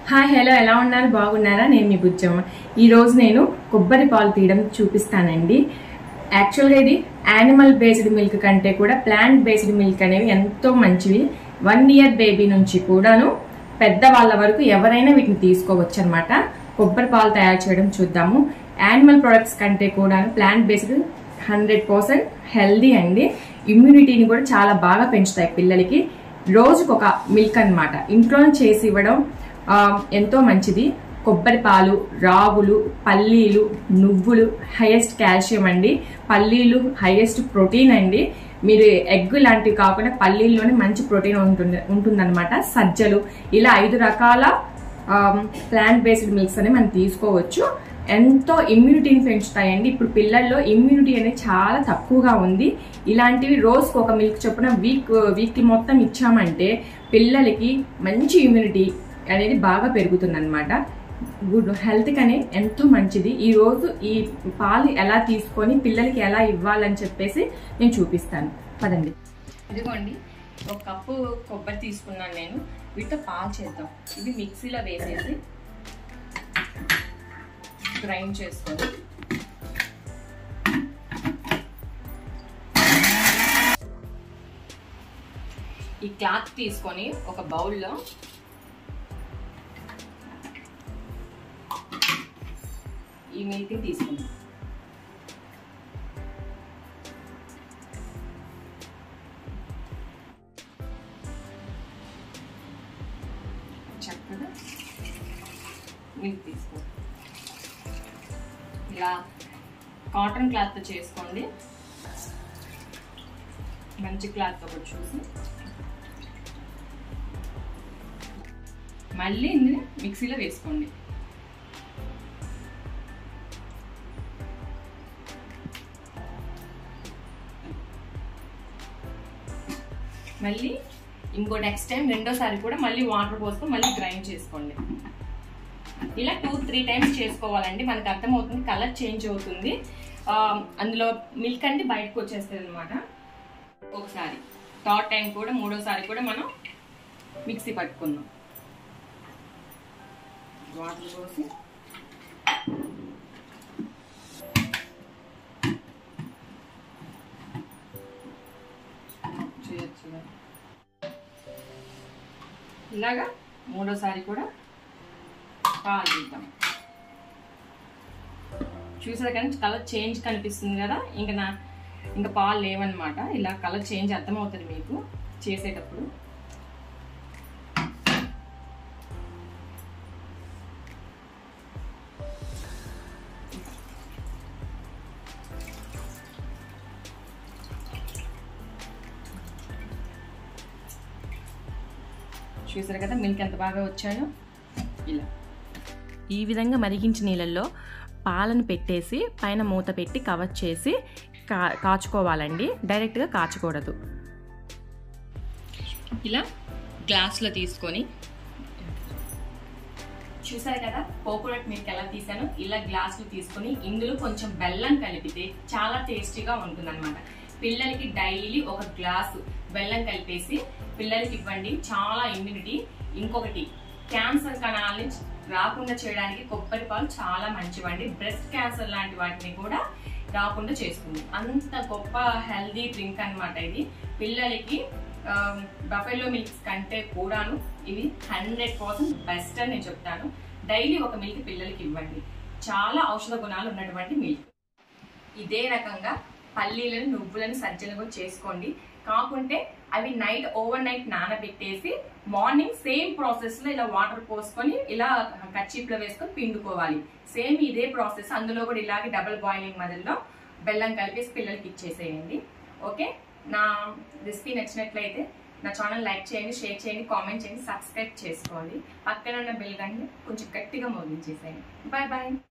hi hello ఎలా ఉన్నారు బాగున్నారా నేను మీ బుజ్జమ్మ ఈరోజు నేను కొబ్బరి పాలు తీయడం చూపిస్తానండి యాక్చువల్గా ఇది యానిమల్ బేస్డ్ మిల్క్ కంటే కూడా ప్లాంట్ బేస్డ్ మిల్క్ అనేవి ఎంతో మంచివి వన్ ఇయర్ బేబీ నుంచి కూడాను పెద్ద వాళ్ళ వరకు ఎవరైనా వీటిని తీసుకోవచ్చు అనమాట కొబ్బరి పాలు తయారు చేయడం చూద్దాము యానిమల్ ప్రొడక్ట్స్ కంటే కూడా plant based hundred percent healthy అండి ఇమ్యూనిటీని కూడా చాలా బాగా పెంచుతాయి పిల్లలకి రోజుకొక ఒక మిల్క్ అన్నమాట ఇంట్లోనే చేసి ఇవ్వడం ఆ, ఎంతో మంచిది కొబ్బరి పాలు రాగులు పల్లీలు నువ్వులు హైయెస్ట్ కాల్షియం అండి పల్లీలు హైయెస్ట్ ప్రోటీన్ అండి మీరు ఎగ్ లాంటివి కాకుండా పల్లీల్లోనే మంచి ప్రోటీన్ ఉంటుంది ఉంటుందన్నమాట సజ్జలు ఇలా ఐదు రకాల ప్లాంట్ బేస్డ్ మిల్క్స్ అని మనం తీసుకోవచ్చు ఎంతో ఇమ్యూనిటీని పెంచుతాయండి ఇప్పుడు పిల్లల్లో ఇమ్యూనిటీ అనేది చాలా తక్కువగా ఉంది ఇలాంటివి రోజుకు ఒక మిల్క్ చొప్పున వీక్ వీక్ మొత్తం ఇచ్చామంటే పిల్లలకి మంచి ఇమ్యూనిటీ అనేది బాగా పెరుగుతుంది అనమాట గుడ్ హెల్త్కి అనే ఎంతో మంచిది ఈ రోజు ఈ పాలు ఎలా తీసుకొని పిల్లలకి ఎలా ఇవ్వాలని చెప్పేసి నేను చూపిస్తాను పదండి ఇదిగోండి ఒక కప్పు కొబ్బరి తీసుకున్నాను నేను వీటితో పాలు చేద్దాం ఇది మిక్సీలో వేసేసి గ్రైండ్ చేసుకొని ఈ క్లాత్ తీసుకొని ఒక బౌల్లో ఈ మిల్క్ని తీసుకుందాం చక్కగా మిల్క్ తీసుకో ఇలా కాటన్ క్లాత్ చేసుకోండి మంచి క్లాత్ ఒకటి చూసి మళ్ళీ ఇందుని మిక్సీలో వేసుకోండి మళ్ళీ ఇంకో నెక్స్ట్ టైం రెండోసారి కూడా మళ్ళీ వాటర్ పోసుకొని మళ్ళీ గ్రైండ్ చేసుకోండి ఇలా టూ త్రీ టైమ్స్ చేసుకోవాలండి మనకు అర్థమవుతుంది కలర్ చేంజ్ అవుతుంది ఆ, అందులో మిల్క్ అంటే బయటకు వచ్చేస్తుంది అనమాట ఒకసారి థర్డ్ టైం కూడా మూడోసారి కూడా మనం మిక్సీ పట్టుకుందాం వాటర్ పోసి చేయొచ్చు ఇలాగా మూడోసారి కూడా పాలు తీద్దాం చూసారు కానీ కలర్ చేంజ్ కనిపిస్తుంది కదా ఇంకా నా ఇంకా పాలు లేవన్నమాట ఇలా కలర్ చేంజ్ అర్థమవుతుంది మీకు చేసేటప్పుడు చూసారు కదా మిల్క్ ఎంత బాగా వచ్చాయో ఇలా ఈ విధంగా మరిగించిన నీళ్ళల్లో పాలను పెట్టేసి పైన మూత పెట్టి కవర్ చేసి కా కాచుకోవాలండి డైరెక్ట్గా కాచకూడదు ఇలా గ్లాస్లో తీసుకొని చూసారు కదా కోకోనట్ మిల్క్ ఎలా తీసాను ఇలా గ్లాసులు తీసుకొని ఇందులో కొంచెం బెల్లం కలిపితే చాలా టేస్టీగా ఉంటుందన్నమాట పిల్లలకి డైలీ ఒక గ్లాసు బెల్లం కలిపేసి పిల్లలకి ఇవ్వండి చాలా ఇమ్యూనిటీ ఇంకొకటి క్యాన్సర్ కణాలని రాకుండా చేయడానికి కొబ్బరి పాలు చాలా మంచివండి బ్రెస్ట్ క్యాన్సర్ లాంటి వాటిని కూడా రాకుండా చేస్తుంది అంత గొప్ప హెల్దీ డ్రింక్ అన్నమాట ఇది పిల్లలకి బఫెలో మిల్క్స్ కంటే కూడాను ఇది హండ్రెడ్ పర్సెంట్ బెస్ట్ అని నేను చెప్తాను డైలీ ఒక మిల్క్ పిల్లలకి ఇవ్వండి చాలా ఔషధ గుణాలు ఉన్నటువంటి మిల్క్ ఇదే రకంగా పల్లీలను నువ్వులను సజ్జలను కూడా చేసుకోండి కాకుంటే అవి నైట్ ఓవర్ నైట్ నానబెట్టేసి మార్నింగ్ సేమ్ ప్రాసెస్ లో ఇలా వాటర్ పోసుకొని ఇలా కచ్చీప్ లో వేసుకొని పిండుకోవాలి సేమ్ ఇదే ప్రాసెస్ అందులో కూడా ఇలాగే డబుల్ బాయిలింగ్ మధ్యలో బెల్లం కలిపేసి పిల్లలకి ఇచ్చేసేయండి ఓకే నా రెసిపీ నచ్చినట్లయితే నా ఛానల్ లైక్ చేయండి షేర్ చేయండి కామెంట్ చేయండి సబ్స్క్రైబ్ చేసుకోండి పక్కన ఉన్న బెల్ గంటని కొంచెం గట్టిగా మోగించేసేయండి బాయ్ బాయ్